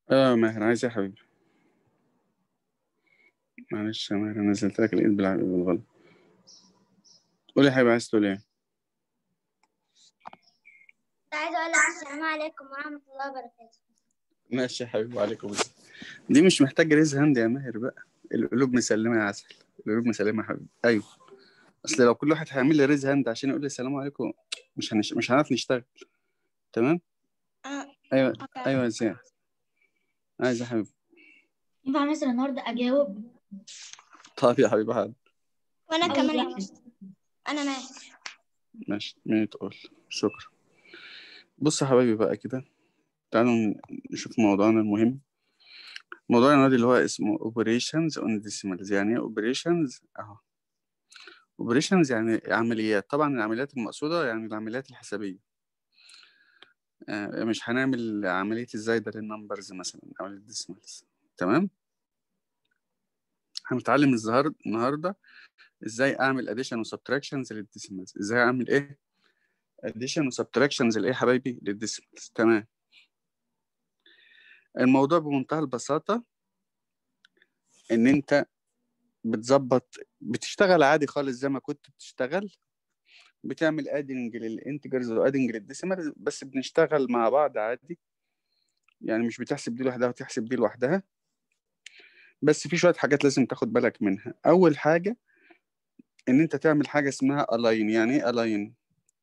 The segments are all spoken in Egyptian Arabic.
اه ماهر عايز إيه يا حبيبي معلش يا ماهر انا نزلت لك الايد بالع- بالغلط قول يا حبيبي عايز تقول ايه كنت عايزة أقول لك السلام عليكم ورحمة الله وبركاته ماشي يا حبيبي وعليكم السلام دي مش محتاجه ريز هاند يا ماهر بقى القلوب مسلمه يا عسل القلوب مسلمه يا حبيبي ايوه اصل لو كل واحد هيعمل لي ريز هاند عشان يقول لي السلام عليكم مش هنش... مش هنعرف نشتغل تمام آه. ايوه ايوه يا زياد عايز يا حبيبي ينفع مستر النهارده اجاوب طيب يا حبيبي حاضر وأنا أو كمان يا لا؟ مستر أنا ماهر ماشي مين تقول شكرا بص يا حبايبي بقى كده تعالوا نشوف موضوعنا المهم موضوعنا النهارده اللي هو اسمه operations on decimals يعني ايه operations اهو operations يعني عمليات طبعا العمليات المقصودة يعني العمليات الحسابية آه، مش هنعمل عملية الزايدة للنمبرز مثلا أو للديسمالز تمام هنتعلم الظهر النهاردة ازاي اعمل addition و subtractions للديسمالز ازاي اعمل ايه addition و subtractions لايه يا حبايبي للديسمالز تمام الموضوع بمنتهى البساطة ان انت بتظبط بتشتغل عادي خالص زي ما كنت بتشتغل بتعمل ادنج للانتجرز وادنج للديسيمال بس بنشتغل مع بعض عادي يعني مش بتحسب دي لوحدها وتحسب دي لوحدها بس في شوية حاجات لازم تاخد بالك منها أول حاجة إن أنت تعمل حاجة اسمها align يعني إيه align؟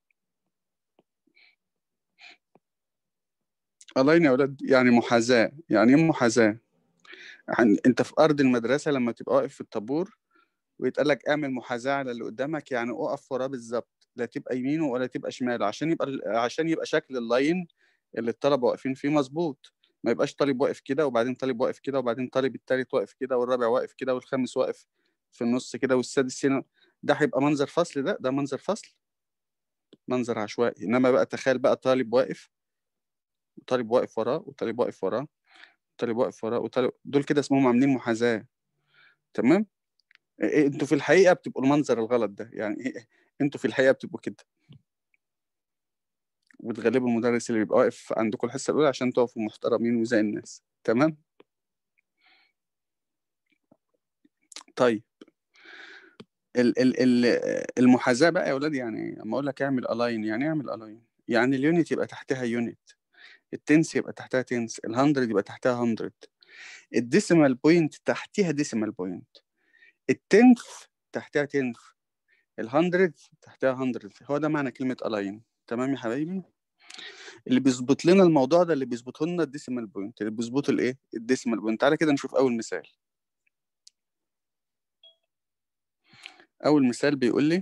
align يا ولاد يعني محاذاة يعني إيه محاذاة؟ يعني أنت في أرض المدرسة لما تبقى واقف في الطابور ويتقال لك اعمل محاذاة على اللي قدامك يعني اقف وراه بالظبط لا تبقى يمينه ولا تبقى شماله عشان يبقى عشان يبقى شكل اللاين اللي الطلبة واقفين فيه مظبوط ما يبقاش طالب واقف كده وبعدين طالب واقف كده وبعدين طالب التالت واقف كده والرابع واقف كده والخامس واقف في النص كده والسادس هنا ده هيبقى منظر فصل ده ده منظر فصل منظر عشوائي انما بقى تخيل بقى طالب واقف وطالب واقف وراه وطالب واقف وراه وطالب واقف وراه وطالب دول كده اسمهم عاملين محاذاة تمام إيه- انتوا في الحقيقة بتبقوا المنظر الغلط ده يعني إيه- انتوا في الحقيقة بتبقوا كده وبتغلبوا المدرس اللي بيبقى واقف عندكم الحصة الأولى عشان تقفوا محترمين وزي الناس تمام طيب ال ال ال المحاذاة بقى يا ولاد يعني اما اقول لك اعمل الاين يعني ايه اعمل الاين يعني اليونت يبقى تحتها يونت التنس يبقى تحتها تنس الهندرد يبقى تحتها هندرد الديسيمال بوينت تحتها ديسيمال بوينت التنث تحتها تنث الهندرد تحتها هندرد هو ده معنى كلمة الاين تمام يا حبايبي اللي بيظبط لنا الموضوع ده اللي بيظبطه لنا الديسيمال بوينت اللي بيظبطه الايه الديسيمال بوينت تعالى كده نشوف اول مثال اول مثال بيقول لي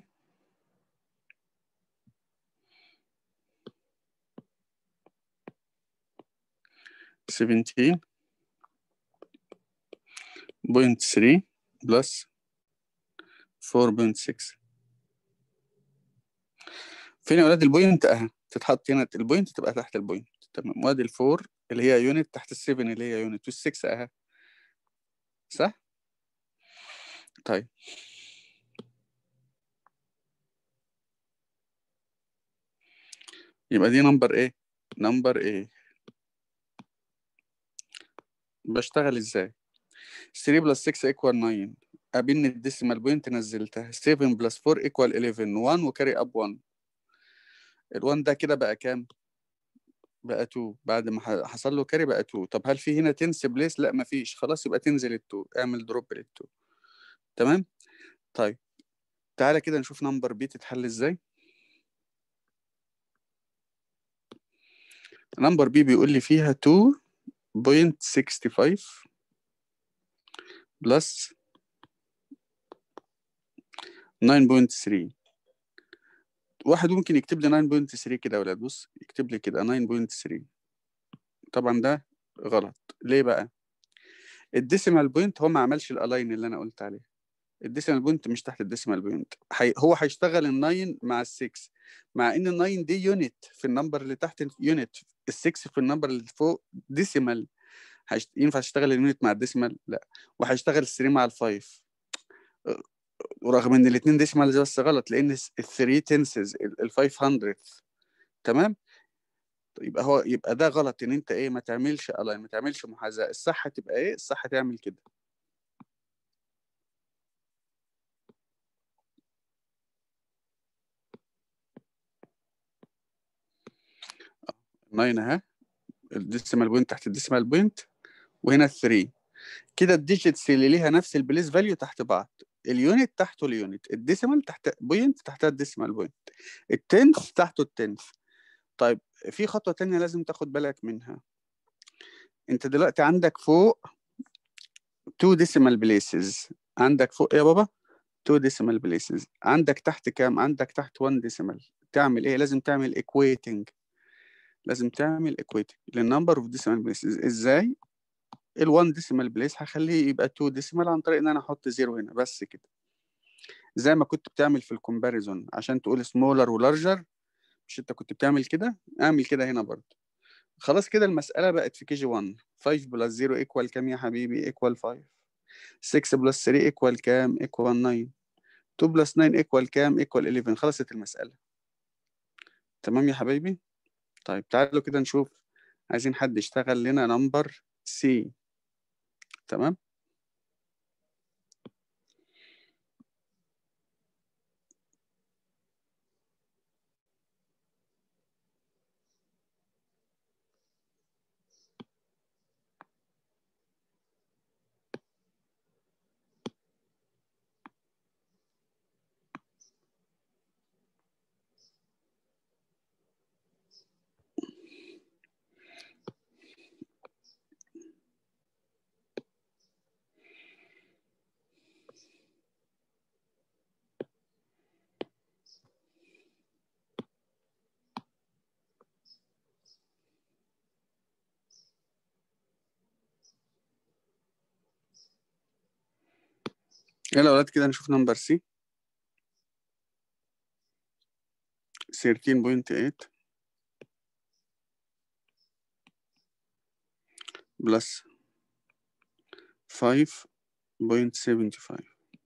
seventeen point three plus four point six فين يا ولاد البوينت اهي تتحط هنا البوينت تبقى تحت البوينت تمام وادي الفور اللي هي يونت تحت السيفن اللي هي يونت والسكس اهي صح طيب يبقى دي نمبر ايه نمبر ايه بشتغل ازاي 3 بلس 6 ايكوال 9 قابلني الديسيمال بوينت نزلتها 7 بلس 4 ايكوال 11 1 وكاري اب 1 ال1 ده كده بقى كام بقى 2 بعد ما ح- حصل له كاري بقى 2 طب هل في هنا تنس بليس لا مفيش خلاص يبقى تنزل ال2 اعمل دروب لل2 تمام طيب تعالى كده نشوف نمبر بي تتحل ازاي نمبر بي بيقول لي فيها 2.65 بلس 9.3 واحد ممكن يكتب لي 9.3 كده يا ولاد بص يكتب لي كده 9.3 طبعا ده غلط ليه بقى الديسيمال بوينت هو ما عملش الالاين اللي انا قلت عليه الديسيمال بوينت مش تحت الديسيمال بوينت حي... هو هيشتغل ال9 مع ال6 مع ان ال9 دي يونت في النمبر اللي تحت يونت ال6 في النمبر اللي فوق ديسيمال هيشت... ينفع تشتغل اليونت مع الديسيمال لا وهيشتغل ال3 مع ال5 ورغم ان الاثنين ديسيمالز بس غلط لان ال3 تنسز ال 500 تمام يبقى هو يبقى ده غلط ان انت ايه ما تعملش الاين ما تعملش محاذاه الصح تبقى ايه الصح تعمل كده ناين اهي الديسيمال بوينت تحت الديسيمال بوينت وهنا 3 كده الديجيتس اللي ليها نفس البليس فاليو تحت بعض اليونت تحته اليونت الديسيمال تحت بوينت تحتها الديسيمال بوينت التنث تحته التنث طيب في خطوة تانية لازم تاخد بالك منها انت دلوقتي عندك فوق 2 decimal places عندك فوق إيه يا بابا 2 decimal places عندك تحت كام عندك تحت 1 decimal تعمل ايه لازم تعمل equating لازم تعمل equating للنمبر اوف decimal places ازاي ال 1 decimal place هخليه يبقى 2 decimal عن طريق ان انا احط زيرو هنا بس كده زي ما كنت بتعمل في الكومباريزون عشان تقول smaller ولارجر مش انت كنت بتعمل كده اعمل كده هنا برضه خلاص كده المسألة بقت في كي جي 1 5 بلس 0 ايكوال كام يا حبيبي ايكوال 5 6 بلس 3 ايكوال كام ايكوال 9 2 بلس 9 ايكوال كام ايكوال 11 خلصت المسألة تمام يا حبايبي طيب تعالوا كده نشوف عايزين حد يشتغل لنا نمبر سي تمام يلا يا ولاد كده نشوف نمبر سي 13.8 بلس 5.75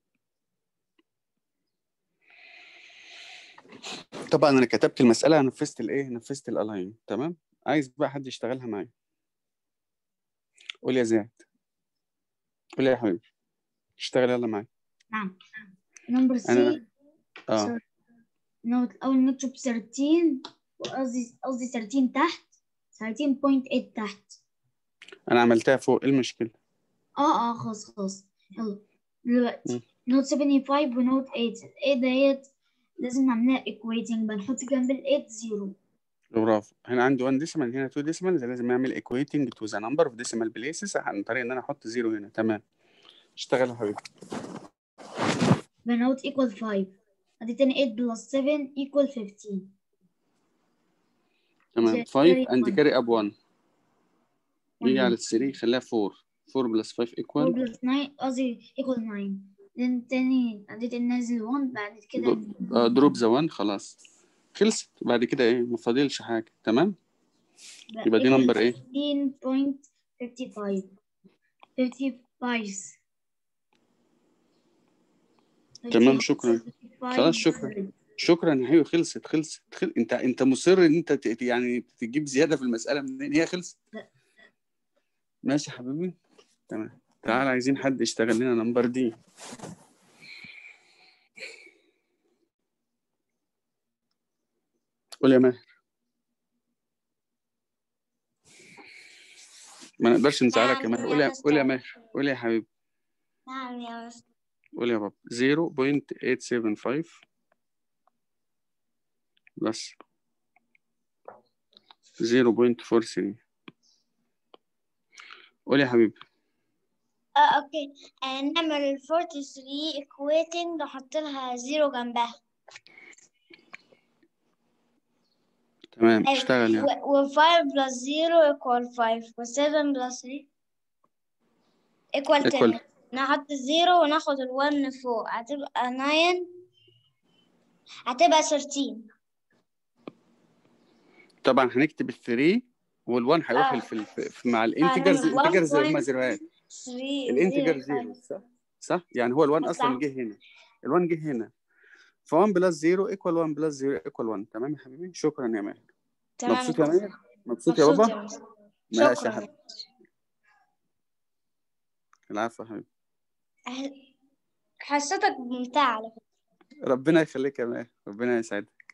طبعا انا كتبت المسألة نفذت الايه نفذت الالاين تمام عايز بقى حد يشتغلها معايا قول يا زياد قول يا حبيبي اشتغل يلا معايا نعم نمبر انا سي اه نوت الأول نكتب 13 وقصدي قصدي 13 تحت 13.8 تحت انا عملتها فوق ايه المشكلة اه اه خلاص خلاص يلا دلوقتي مم. نوت 75 ونوت 8 الايه ديت لازم نعملها equating بنحط جنب ال 8 زيرو برافو هنا عندي 1 ديسيمال هنا 2 ديسيمال لازم اعمل equating to the number of decimal places عن طريق ان انا احط زيرو هنا تمام اشتغل يا حبيبي بنوت equal 5 ادي تاني 8 بلس 7 equal 15 تمام زائد 5 carry and one. carry up 1 يجي one. على ال 3 خليها 4 4 بلس 5 4 equal بلس 9 قصدي equal 9 then تاني اديت النازل 1 بعد كده دروب ذا 1 خلاص خلصت بعد كده ايه ما فاضلش حاجه تمام يبقى دي نمبر ايه 15.55 55 تمام، شكراً. خلاص، شكراً. شكرا يا حبيبي خلصت خلصت خل... انت انت مصر ان انت ت... يعني تجيب زياده في المساله منين هي خلصت لا. ماشي يا حبيبي تمام تعال عايزين حد يشتغل لنا نمبر دي قول يا ماهر ما نقدرش نزعلك يا ماهر قول يا قول يا ماهر قول يا حبيبي نعم يا مستر قول يا بابا 0.875 بس 0.43 قول يا حبيبي اه اوكي آه نعمل ال 43 equating نحط لها زيرو جنبها تمام اشتغل يعني و 5 بلس 0 equal 5 و 7 بلس 3 equal 10 Equal. نحط الزيرو وناخد ال 1 فوق هتبقى 9 هتبقى 13 طبعا هنكتب ال 3 وال 1 هيروح آه. في, ال- في, في مع الانتجرز هنعمل الانتجرز هم 1.3 زيروهات الانتجر زيرو صح صح يعني هو ال 1 صح. اصلا جه هنا ال 1 جه هنا ف 1 بلس 0 ايكوال 1 بلس 0 ايكوال 1 تمام يا حبيبي شكرا يا ماهر تمام مبسوط يا ماهر مبسوط يا مبسوط بابا يا مستر ماشي يا شكرا حبيبي العفو يا حبيبي أه- حصتك ممتعة على فكرة ربنا يخليك يا ماهر ربنا يسعدك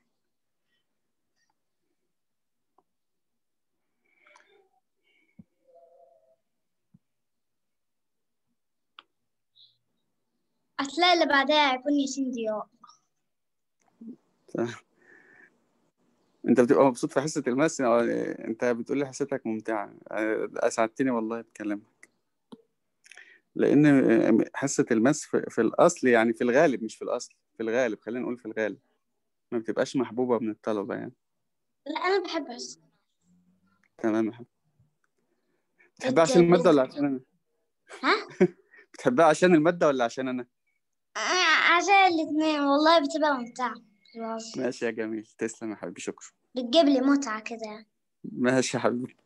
هتلاقي اللي بعدها هيكون ياسين ضياء انت بتبقى مبسوط في حصة الماس أو انت بتقول لي حصتك ممتعة اسعدتني والله بكلامك لان حصة الماس في, في الاصل يعني في الغالب مش في الاصل في الغالب خلينا نقول في الغالب ما بتبقاش محبوبة من الطلبة يعني لا أنا بحب بس تمام يا حبيبي بتحبها عشان المادة ولا عشان انا ها؟ بتحبها عشان المادة ولا عشان انا آه، عشان الاتنين والله بتبقى ممتعة خلاص ماشي يا جميل تسلم يا حبيبي شكرا بتجيب لي متعة كده ماشي يا حبيبي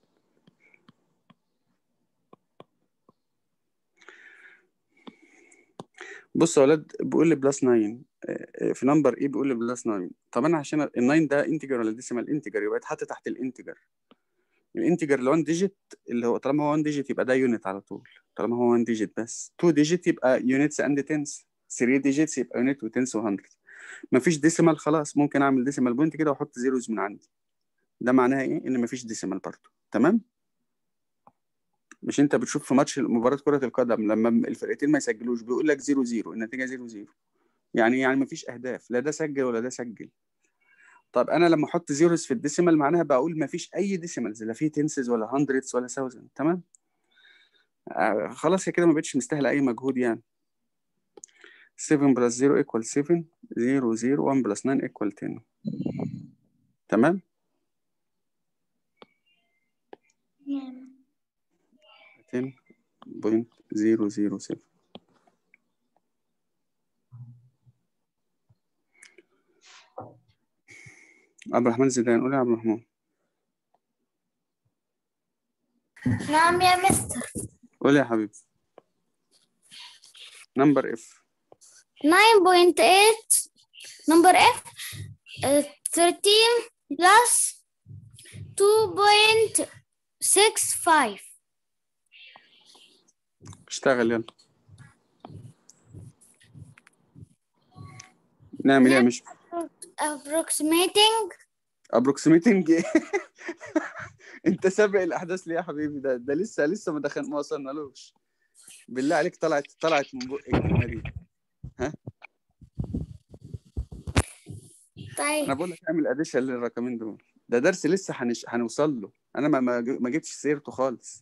بص يا ولاد بيقول لي بلس 9 آه، في نمبر ايه بيقول لي بلس 9 طب انا عشان ال 9 ده انتجر ولا ديسيمال انتجر يبقى يتحط تحت الانتجر الانتجر اللي 1 ديجيت اللي هو طالما هو 1 ديجيت يبقى ده يونت على طول طالما هو 1 ديجيت بس 2 ديجيت يبقى يونتس اند تنس 3 ديجيتس يبقى يونت وتنس و100 مفيش ديسيمال خلاص ممكن اعمل ديسيمال بوينت كده واحط زيروز من عندي ده معناها ايه ان مفيش ديسيمال برضه تمام مش انت بتشوف في ماتش مباراة كرة القدم لما الفرقتين ما يسجلوش بيقول لك 0 0 النتيجة 0 0 يعني يعني مفيش اهداف لا ده سجل ولا ده سجل طب انا لما احط زيروز في الديسيمال معناها بقول مفيش اي ديسيمالز لا في تنسز ولا هندردز ولا ثاوزند تمام آه خلاص هي كده ما بقتش مستاهله اي مجهود يعني 7 بلس 0 equal 7 0 0 1 بلس 9 equal 10 تمام 10.007 عبد الرحمن زيدان قول يا عبد الرحمن نعم يا مستر قول يا حبيبي نمبر اف 9.8 number F uh, 13 plus 2.65 اشتغل يلا نعمل ايه يا مش approximating ابروكسيميتنج ايه انت سابق الاحداث ليه يا حبيبي ده ده لسه لسه ما دخل ما وصلنالوش بالله عليك طلعت طلعت من بق الكلمه دي انا طيب بقول لك اعمل اديشن للرقمين دول ده درس لسه هنش... هنوصل له انا ما ما ما جبتش سيرته خالص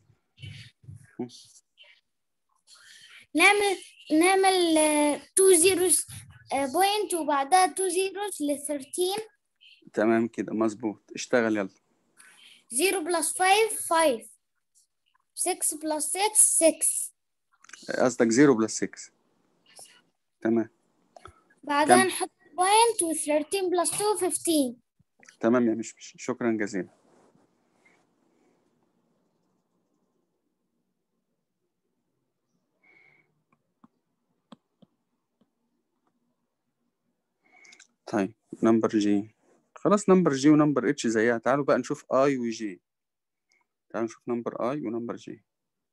نعمل نعمل 2 zeros بوينت وبعدها 2 zeros ل 13 تمام كده مظبوط اشتغل يلا 0 plus 5 5 6 plus 6 6 قصدك 0 بلس 6 تمام بعدها تمام. نحط بوينت و 13 plus 2 15 تمام يا مش مش شكرا جزيلا طيب نمبر جي خلاص نمبر جي ونمبر اتش زيها تعالوا بقى نشوف اي وجي تعالوا نشوف نمبر اي ونمبر جي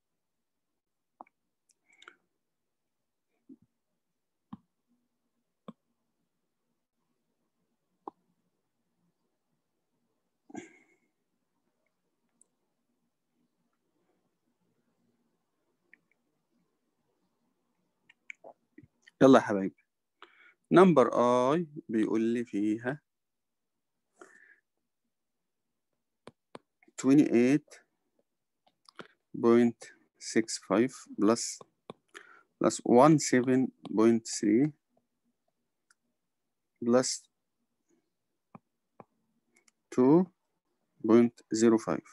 يلا يا حبايبي نمبر اي بيقول لي فيها 28.65 بلس بلس 17.3 بلس 2.05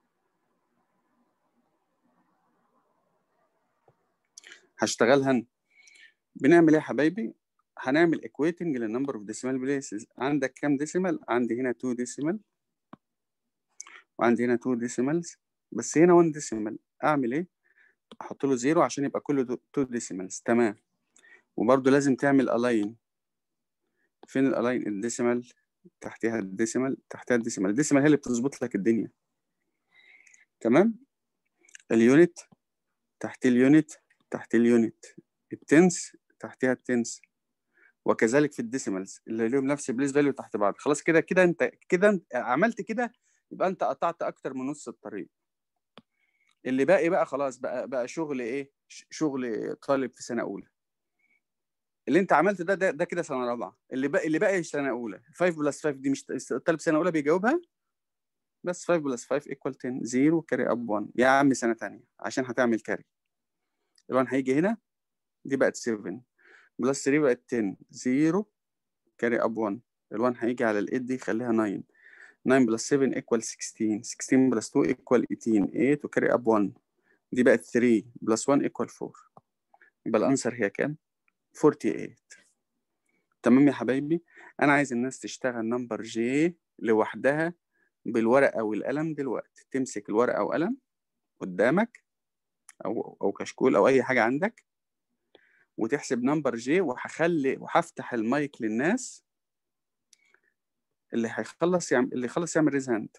هشتغلها انا بنعمل ايه يا حبايبي هنعمل equating للنمبر اوف decimal places عندك كام ديسيمال عندي هنا 2 ديسيمال وعندي هنا 2 decimals بس هنا 1 decimal اعمل ايه احط له زيرو عشان يبقى كله 2 decimals تمام وبرده لازم تعمل align فين الالاين الديسيمال تحتها الديسيمال تحتها الديسيمال الديسيمال هي اللي بتظبط لك الدنيا تمام اليونت تحت اليونت تحت اليونت التنس تحتها التنس وكذلك في الديسيمالز اللي لهم نفس البليس فاليو تحت بعض خلاص كده كده انت كده انت عملت كده يبقى انت قطعت اكتر من نص الطريق اللي باقي بقى خلاص بقى بقى شغل ايه ش- شغل طالب في سنه اولى اللي انت عملته ده ده, ده كده سنه رابعه اللي باقي اللي باقي سنه اولى 5 بلس 5 دي مش الطالب سنه اولى بيجاوبها بس 5 بلس 5 ايكوال 10 0 كاري اب 1 يا عم سنه ثانيه عشان هتعمل كاري ال1 هيجي هنا دي بقت 7 بلس 3 بقت 10 0 كاري اب 1 ال1 هيجي على ال8 دي يخليها 9 9 بلس 7 ايكوال 16 16 بلس 2 ايكوال 18 8 وكاري اب 1 دي بقت 3 بلس 1 ايكوال 4 يبقى الانسر هي كام 48 تمام يا حبايبي انا عايز الناس تشتغل نمبر جي لوحدها بالورقه والقلم دلوقتي تمسك الورقه وقلم قدامك او او كشكول او اي حاجه عندك وتحسب نمبر جي وهخلي وهفتح المايك للناس اللي هيخلص يعمل اللي يخلص يعمل ريز هاند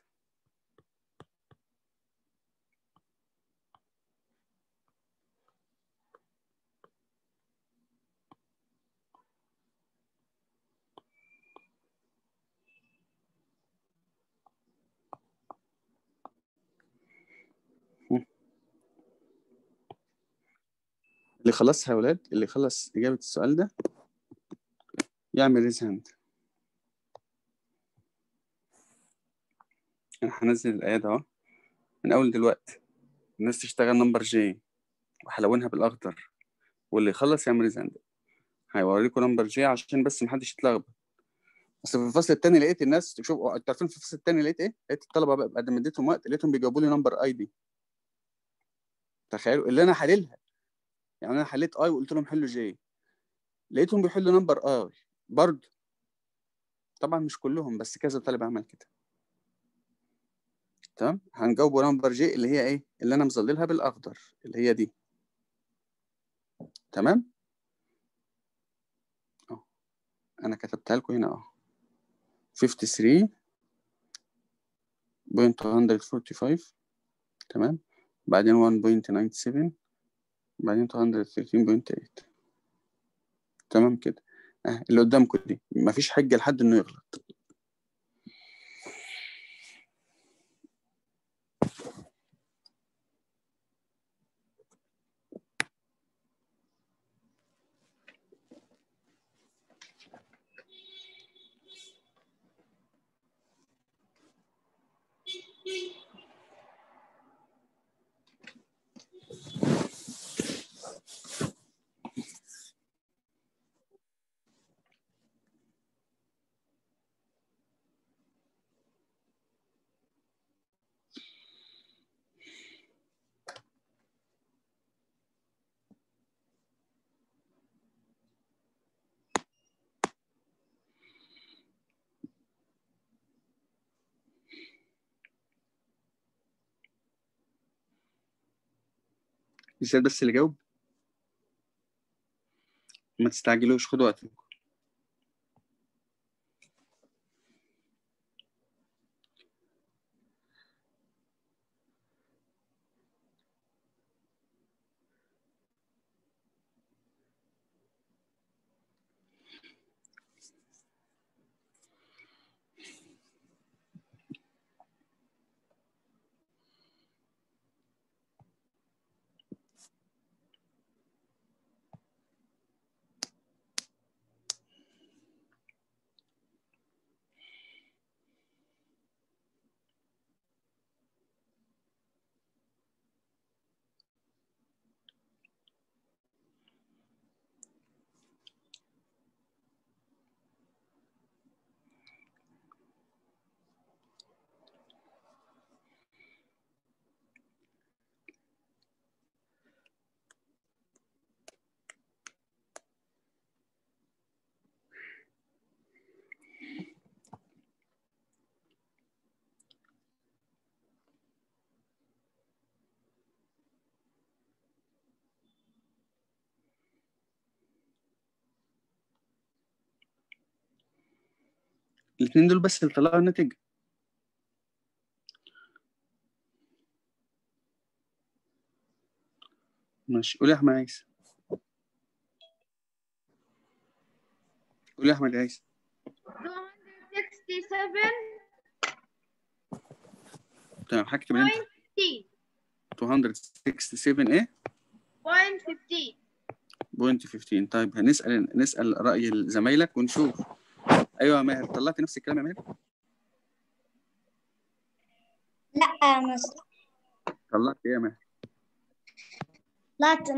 اللي خلصها يا ولاد اللي خلص إجابة السؤال ده يعمل ريز هاند أنا هنزل الآيات أهو من أول دلوقتي الناس تشتغل نمبر جي وهلونها بالأخضر واللي يخلص يعمل ريز هاند هيوريكم نمبر جي عشان بس محدش يتلخبط بس في الفصل التاني لقيت الناس شوف انتوا عارفين في الفصل التاني لقيت ايه؟ لقيت الطلبه بقى بعد ما اديتهم وقت لقيتهم بيجاوبوا لي نمبر اي دي تخيلوا اللي انا حللها يعني انا حليت اي وقلت لهم حلوا جي لقيتهم بيحلوا نمبر اي برضه طبعا مش كلهم بس كذا طالب عمل كده تمام هنجاوبوا نمبر جي اللي هي ايه اللي انا مظللها بالاخضر اللي هي دي تمام اه انا كتبتها لكم هنا اه 53 بوينت 145 تمام بعدين 1.97 بعدين 213.8 تمام كده اه اللي قدامكم دي مفيش حجة لحد انه يغلط زياد بس اللي جاوب ما تستعجلوش خدوا وقتكم الاثنين دول بس اللي طلعوا الناتج ماشي قول يا احمد عيسى قول يا احمد عيسى 267 تمام هكتب انت 267 ايه point 15 بوينت 15 طيب هنسال نسال راي زمايلك ونشوف ايوه يا ماهر طلعت نفس الكلام يا ماهر لا يا مستر طلعت ايه يا ماهر طلعت 94.325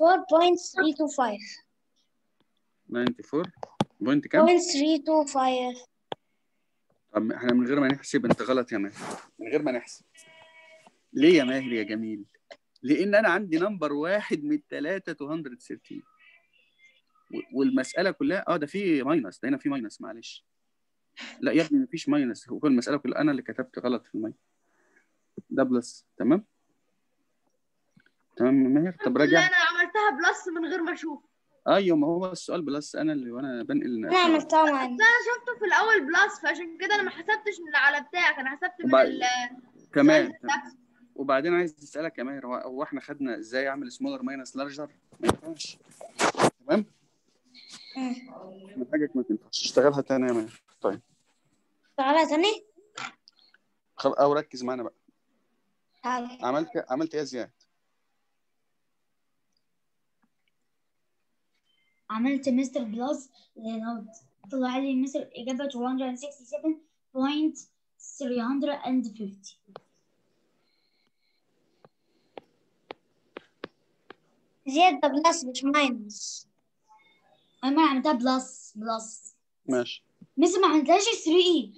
94 بوينت كام 0.325 طب احنا من غير ما نحسب انت غلط يا ماهر من غير ما نحسب ليه يا ماهر يا جميل لان انا عندي نمبر واحد من الثلاثه 213 و- والمساله كلها اه ده في ماينس ده هنا في ماينس معلش لا يا ابني مفيش ماينس هو كل المساله كلها انا اللي كتبت غلط في الماينس ده بلس تمام تمام يا ماهر طب الحمد لله راجع انا عملتها بلس من غير ما اشوف ايوه ما هو السؤال بلس انا اللي وانا بنقل انا عملتها معانا بس انا شفته في الاول بلس فعشان كده انا ما حسبتش من على بتاعك انا حسبت من وبعد- ال تمام السؤال نفسه. وبعدين عايز اسالك يا ماهر هو- هو احنا خدنا ازاي اعمل سمولر ماينس لارجر ما ينفعش تمام من حاجه ما تنفعش اشتغلها تاني يا ماهر طيب اشتغلها تاني خل... او ركز معانا بقى تعالى عملت عملت ايه يا زياد عملت مستر بلس لأنه طلع لي مستر إجابة 267.350 زيادة بلس مش ماينس أنا عملتها بلس بلس ماشي مثل ما عملتهاش 3 اي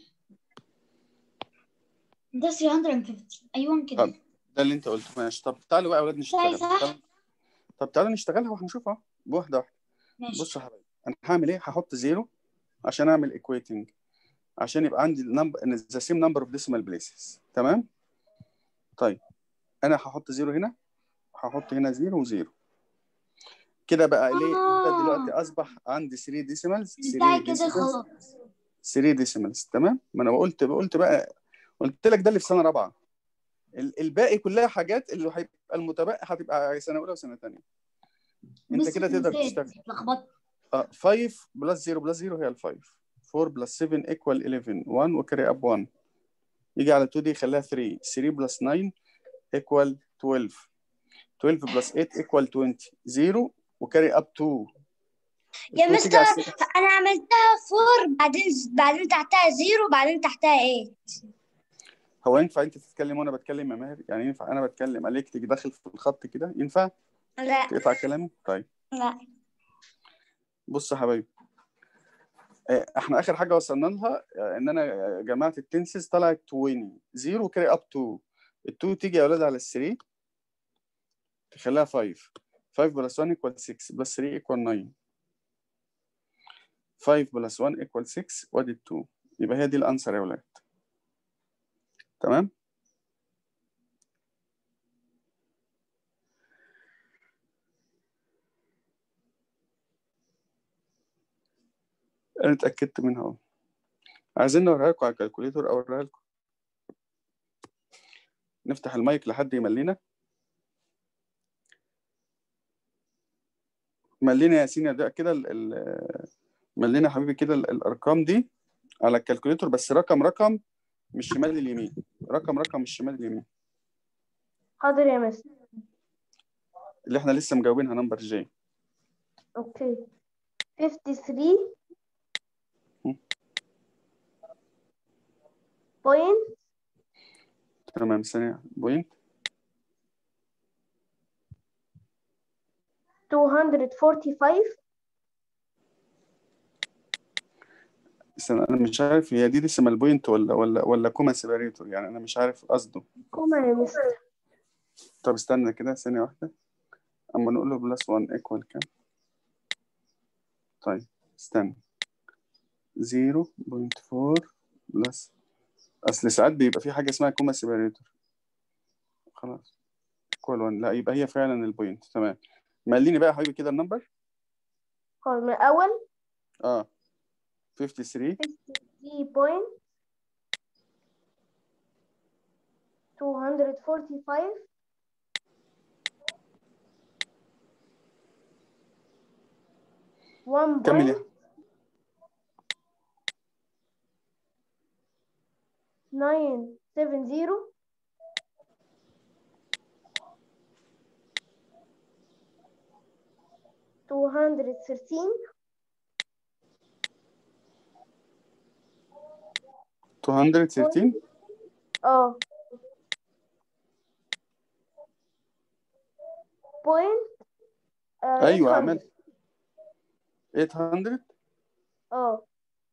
ده 350 ايوه كده طب. ده اللي انت قلته ماشي طب تعالوا بقى يا اولاد نشتغل صح. طب, طب تعالوا نشتغلها وهنشوفها بواحده واحده ماشي بص يا حبايبي انا هعمل ايه هحط زيرو عشان اعمل ايكويتنج عشان يبقى عندي النمبر ذا سيم نمبر اوف ديسيمال بليسز تمام طيب انا هحط زيرو هنا هحط هنا زيرو وزيرو كده بقى ليه آه. كده دلوقتي اصبح عندي 3 ديسيمالز بتاعي كده خلاص 3 ديسيمالز تمام ما انا قلت قلت بقى قلت لك ده اللي في سنه رابعه ال- الباقي كلها حاجات اللي هيبقى المتبقي هتبقى سنه اولى وسنه ثانيه انت كده تقدر تشتغل اتلخبطت اه 5 بلس 0 بلس 0 هي ال 5 4 بلس 7 ايكوال 11 1 وكاري اب 1 يجي على 2 دي يخليها 3 3 بلس 9 ايكوال 12 12 بلس 8 ايكوال 20 0 وكاري اب 2 يا 2 تيجي على مستر السكة. انا عملتها فور بعدين بعدين تحتها زيرو بعدين تحتها ايه هو ينفع انت تتكلم وانا بتكلم يا ماهر يعني ينفع انا بتكلم عليك تيجي داخل في الخط كده ينفع لا تقطع كلامي طيب لا بص يا حبايبي آه، احنا اخر حاجه وصلنا لها آه، ان انا جمعت التنسز طلعت 20 0 كاري اب 2 ال 2 تيجي يا اولاد على ال 3 تخليها 5 5 بلس 1 ايكوال 6 بلس 3 ايكوال 9 5 بلس 1 ايكوال 6 وادي 2 يبقى هي دي الانسر يا اولاد تمام انا اتاكدت منها اهو عايزين نوريها لكم على الكالكوليتور او اوريها لكم نفتح المايك لحد يملينا ملينا يا ياسين ده كده ال- ال- ملينا يا حبيبي كده ال- الارقام دي على الكالكوليتور بس رقم رقم مش شمال اليمين رقم رقم مش شمال اليمين حاضر يا مستر اللي احنا لسه مجاوبينها نمبر جي اوكي 53 هم. بوينت تمام ثانية بوينت 245 استنى انا مش عارف هي دي ديسيمال بوينت ولا ولا ولا كوما سيباريتور يعني انا مش عارف قصده كوما يا مستر طب استنى كده ثانية واحدة اما نقول له بلس 1 ايكوال كام طيب استنى 0.4 بلس اصل ساعات بيبقى في حاجة اسمها كوما سيباريتور خلاص ايكوال 1 لا يبقى هي فعلا البوينت تمام مليني بقى يا حبيبي كده النمبر خلاص من الأول اه 53 53 point 245 1 كمل point يا 970 213 213 اه point آه، ايوه 800. عملت 800 اه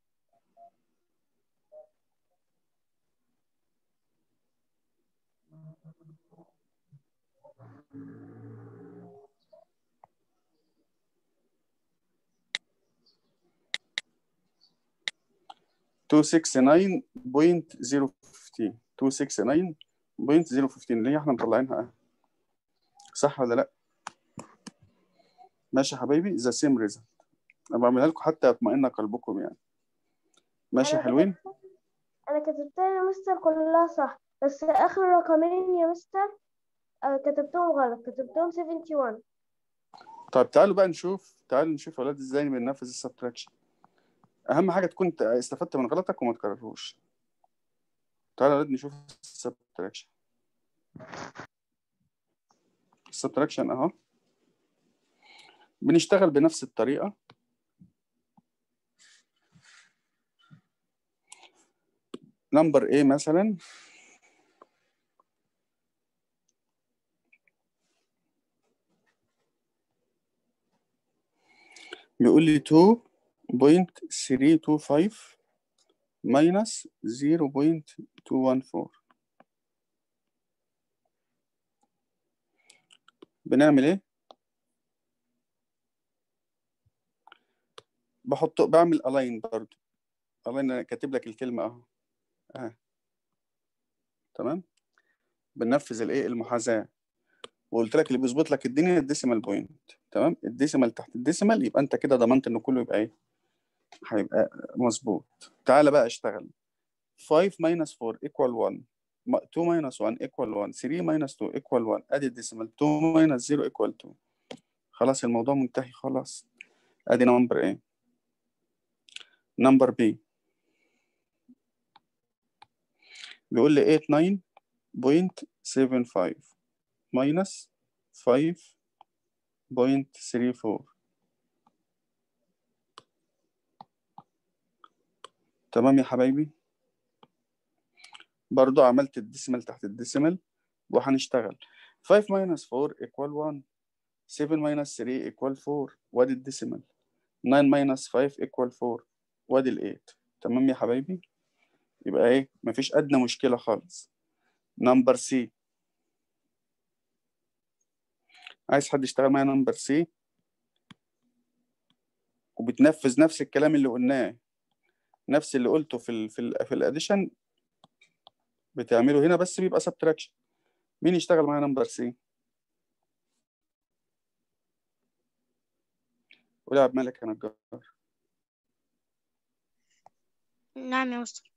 two six nine point zero fifteen two six nine point zero fifteen اللي هي احنا مطلعينها اه صح ولا لا؟ ماشي يا حبايبي ذا سيم ريزلت انا بعملها لكم حتى يطمئن قلبكم يعني ماشي يا أنا حلوين انا كتبتها يا مستر كلها صح بس اخر رقمين يا مستر آه، كتبتهم غلط كتبتهم 71 طيب تعالوا بقى نشوف تعالوا نشوف يا ولاد ازاي بننفذ السبتراكشن اهم حاجه تكون ت- استفدت من غلطك وما تكررهوش تعالوا يا ولاد نشوف السبتراكشن السبتراكشن اهو بنشتغل بنفس الطريقه نمبر ايه مثلا بيقول لي 2.325 minus 0.214 بنعمل ايه بحط بعمل align برضو align انا كاتب لك الكلمة اهو اه تمام بننفذ الايه المحاذاة وقلت لك اللي بيظبط لك الدنيا الديسيمال بوينت تمام الديسيمال تحت الديسيمال يبقى انت كده ضمنت ان كله يبقى ايه هيبقى مظبوط تعالى بقى اشتغل 5 minus 4 equal 1 م- 2 minus 1 equal 1 3 minus 2 equal 1 ادي الديسيمال 2 minus 0 equal 2 خلاص الموضوع منتهي خلاص ادي نمبر ايه نمبر بي بيقول لي 89.75 minus 5.34 تمام يا حبايبي برضو عملت الديسيمال تحت الديسيمال وهنشتغل 5 minus 4 equal 1 7 minus 3 equal 4 وادي الديسيمال 9 minus 5 equal 4 وادي ال 8 تمام يا حبايبي يبقى ايه مفيش ادنى مشكلة خالص نمبر سي عايز حد يشتغل معايا نمبر سي وبتنفذ نفس الكلام اللي قلناه نفس اللي قلته في ال في ال في الاديشن بتعمله هنا بس بيبقى سبتراكشن مين يشتغل معايا نمبر سي قول يا عبد الملك انا الجار نعم يا مستر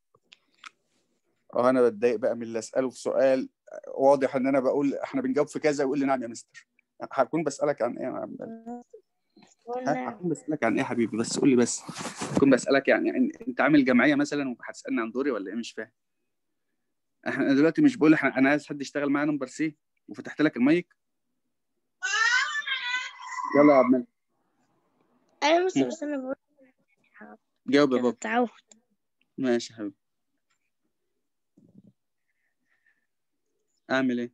اه انا بتضايق بقى من اللي اساله في سؤال واضح ان انا بقول احنا بنجاوب في كذا يقول لي نعم يا مستر هكون بسالك عن ايه يا عبد الملك ها؟ هكون بسالك عن ايه يا حبيبي بس قول لي بس هكون بسالك يعني إن- انت عامل جمعيه مثلا وهتسالني عن دوري ولا ايه مش فاهم احنا دلوقتي مش بقول احنا انا عايز حد يشتغل معايا نمبر سي وفتحت لك المايك يلا يا عبد الملك أنا يا مستر بس أنا بقول جاوب يا كده بابا تعود ماشي يا حبيبي اعمل ايه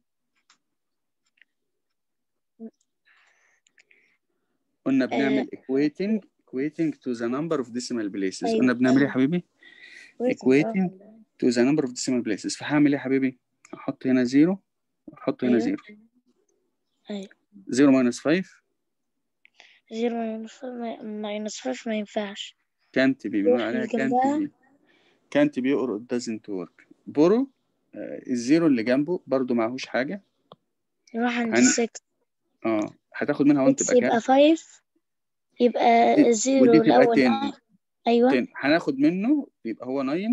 قلنا بنعمل equating equating to the number of decimal places أيوة. قلنا بنعمل ايه يا حبيبي equating آه. to the number of decimal places فهعمل ايه يا حبيبي احط هنا زيرو واحط هنا أيوة. زيرو أيوة. زيرو ماينس 5 زيرو ماينس ماينس فايف ما ينفعش كانت بي بنقول روح عليها اللي كانت جنبها. بي كانت بي اور it doesn't work بورو آه، الزيرو اللي جنبه برضو معهوش حاجة نروح عند هن- السكس اه هتاخد منها 1 سكس تبقى كام يبقى فايف يبقى ودي- الزيرو ودي تبقى الأول 10 ناقص أيوة 10 هناخد منه يبقى هو 9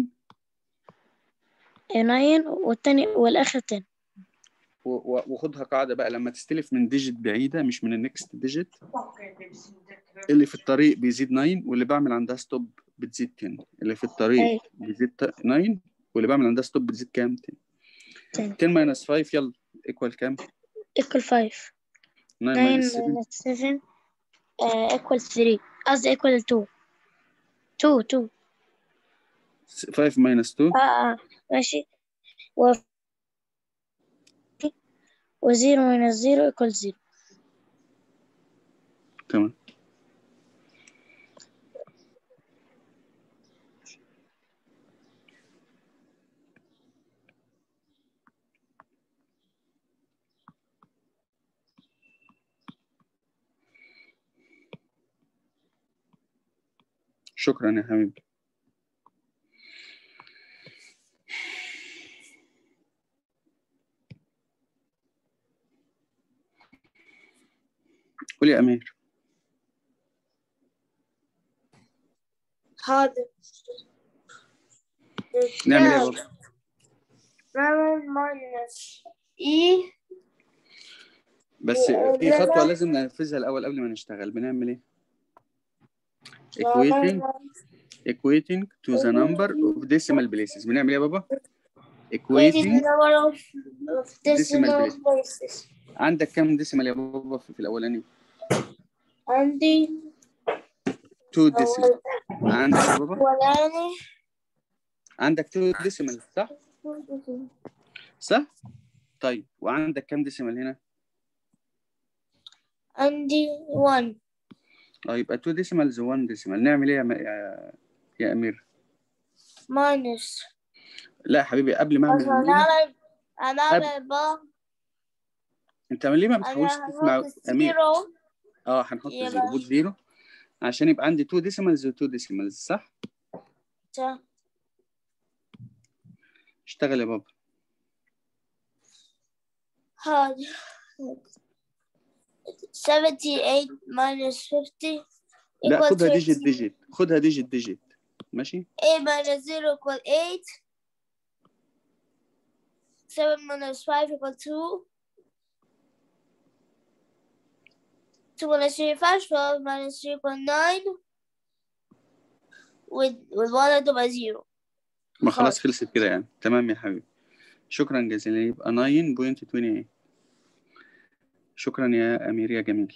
9 والتاني والآخر 10 و- و- وخدها قاعدة بقى لما تستلف من ديجيت بعيدة مش من النكست ديجيت اللي في الطريق بيزيد 9 واللي بعمل عندها ستوب بتزيد 10 اللي في الطريق أي. بيزيد 9 واللي بعمل عندها ستوب بتزيد كام 10 10 10 ماينس 5 يلا ايكوال كام equal 5 9 9 ماينس 7 minus 7 uh, equal 3 قصدي equal 2 2 2 5 ماينس 2 اه اه ماشي و و 0 minus 0 equal 0 تمام شكرا يا حبيبي قول يا أمير حاضر نعمل إيه يا بابا؟ نعمل ماينس اي بس و- في خطوة لما- لازم ننفذها الأول قبل ما نشتغل بنعمل إيه؟ equating equating to the number of decimal places بنعمل إيه يا بابا؟ equating number of, of decimal decimal places عندك كام ديسيمال يا بابا في في الأولاني؟ عندي 2 ديسيمال عندك يا بابا؟ ولاني عندك 2 ديسيمال صح؟ صح؟ طيب وعندك كام ديسيمال هنا؟ عندي 1 اه يبقى 2 ديسيمالز 1 ديسيمال نعمل ايه يا, م... يا... يا امير؟ ماينس لا يا حبيبي قبل ما اعمل أنا المينة هعمل أنا هعمل بقى انت ليه ما أنا بتحاولش تسمع هحط امير؟ زيرو اه هنحط يبقى- زيرو بوت زيرو عشان يبقى عندي 2 ديسيمالز و 2 ديسيمالز صح؟ صح. اشتغل يا بابا هذا 78 minus 50 لا equal خدها 20. ديجيت ديجيت خدها ديجيت ديجيت ماشي 8 minus 0 equal 8 7 minus 5 equal 2 2 minus 3 5 12 minus 3 equal 9 with with 1 هتبقى 0 ما خلاص خلصت كده يعني تمام يا حبيبي شكرا جزيلا يبقى 9.28 شكرا يا امير يا جميل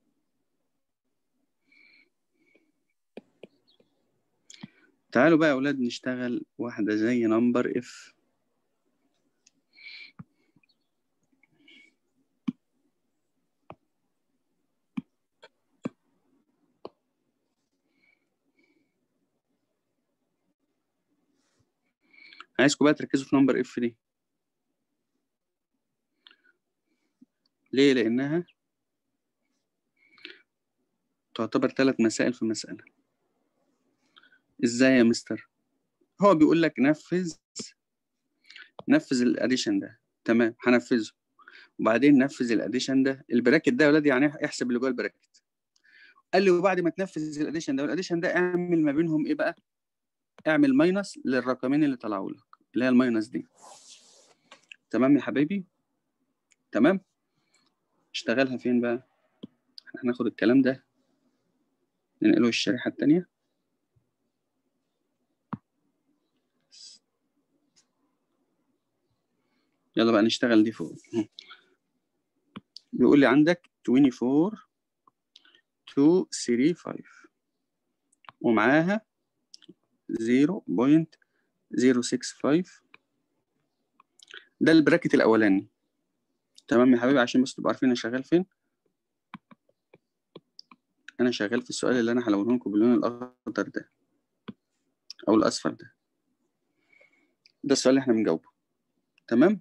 تعالوا بقى يا اولاد نشتغل واحده زي نمبر اف عايزكم بقى تركزوا في نمبر اف دي ليه لانها تعتبر ثلاث مسائل في مسألة ازاي يا مستر هو بيقول لك نفذ نفذ الاديشن ده تمام هنفذه وبعدين نفذ الاديشن ده البراكت ده يا ولاد يعني احسب اللي جوه البراكت قال لي وبعد ما تنفذ الاديشن ده والاديشن ده اعمل ما بينهم ايه بقى اعمل ماينس للرقمين اللي طلعوا لك اللي هي الماينس دي تمام يا حبايبي تمام اشتغلها فين بقى هناخد الكلام ده ننقله الشريحة التانية يلا بقى نشتغل دي فوق بيقول لي عندك 24 235 ومعاها 0.065 ده البراكت الأولاني تمام يا حبيبي عشان بس تبقوا عارفين أنا شغال فين أنا شغال في السؤال اللي أنا هلونه لكم باللون الأخضر ده أو الأصفر ده ده السؤال اللي إحنا بنجاوبه تمام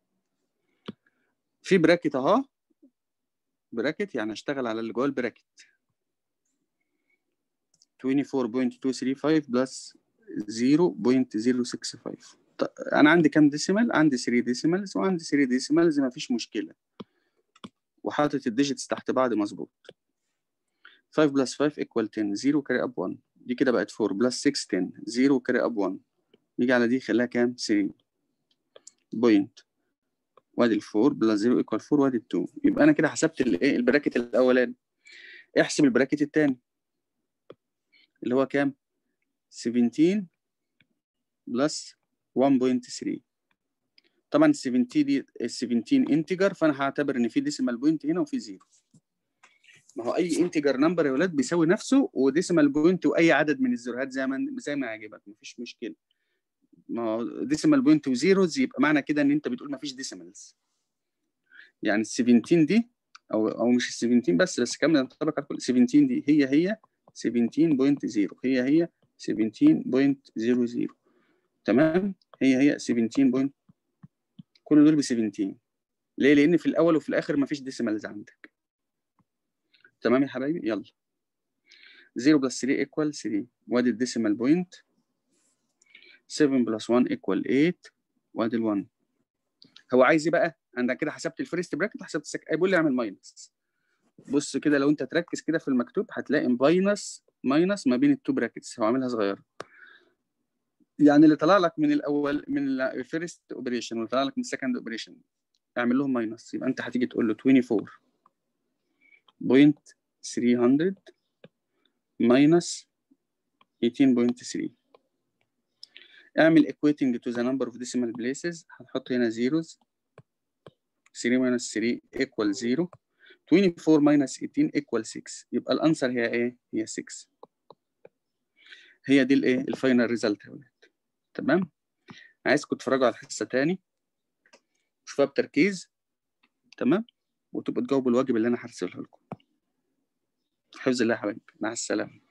في براكت أهو براكت يعني أشتغل على اللي جوه البراكت 24.235 بلس 0.065 ط- انا عندي كام ديسيمال عندي 3 ديسيمالز وعندي 3 ديسيمالز ما فيش مشكله وحاطط الديجيتس تحت بعض مظبوط 5 بلس 5 equal 10 0 carry up 1 دي كده بقت 4 بلس 6 10 0 كاري اب 1 نيجي على دي خليها كام 3 بوينت وادي ال 4 بلس 0 ايكوال 4 وادي ال 2 يبقى انا كده حسبت الايه البراكت الاولاني احسب البراكت الثاني اللي هو كام 17 بلس 1.3 طبعا ال 17 دي ال 17 انتجر فانا هعتبر ان في ديسيمال بوينت هنا وفي زيرو ما هو اي انتجر نمبر يا ولاد بيساوي نفسه وديسيمال بوينت واي عدد من الزيروهات زي ما زي ما يعجبك مفيش مشكله ما هو ديسيمال بوينت وزيروز يبقى معنى كده ان انت بتقول مفيش ديسيمالز يعني ال 17 دي او او مش ال 17 بس بس كامل ينطبق على كل 17 دي هي هي 17.0 هي هي 17.00 تمام هي هي 17 بوينت كل دول ب 17 ليه لان في الاول وفي الاخر مفيش ديسيمالز عندك تمام يا حبايبي يلا 0 بلس 3 ايكوال 3 وادي الديسيمال بوينت 7 بلس 1 ايكوال 8 وادي ال 1 هو عايز ايه بقى عندك كده حسبت الفيرست براكت وحسبت السك بيقول لي اعمل ماينس بص كده لو انت تركز كده في المكتوب هتلاقي ماينس ماينس ما بين التو براكتس هو عاملها صغيره يعني اللي طلع لك من الاول من الفيرست اوبريشن واللي طلع لك من السكند اوبريشن اعمل لهم ماينس يبقى انت هتيجي تقول له 24 بوينت 300 ماينس 18.3 اعمل equating to the number of decimal places هنحط هنا zeros 3 minus 3 equal 0 24 minus 18 equal 6 يبقى الانسر هي ايه؟ هي 6 هي دي الايه؟ الفاينل ريزلت يا ولاد تمام؟ عايزكم تتفرجوا على الحصه تاني شوفوها بتركيز تمام؟ وتبقوا تجاوبوا الواجب اللي انا هرسله لكم حفظ الله يا حبايبي مع السلامه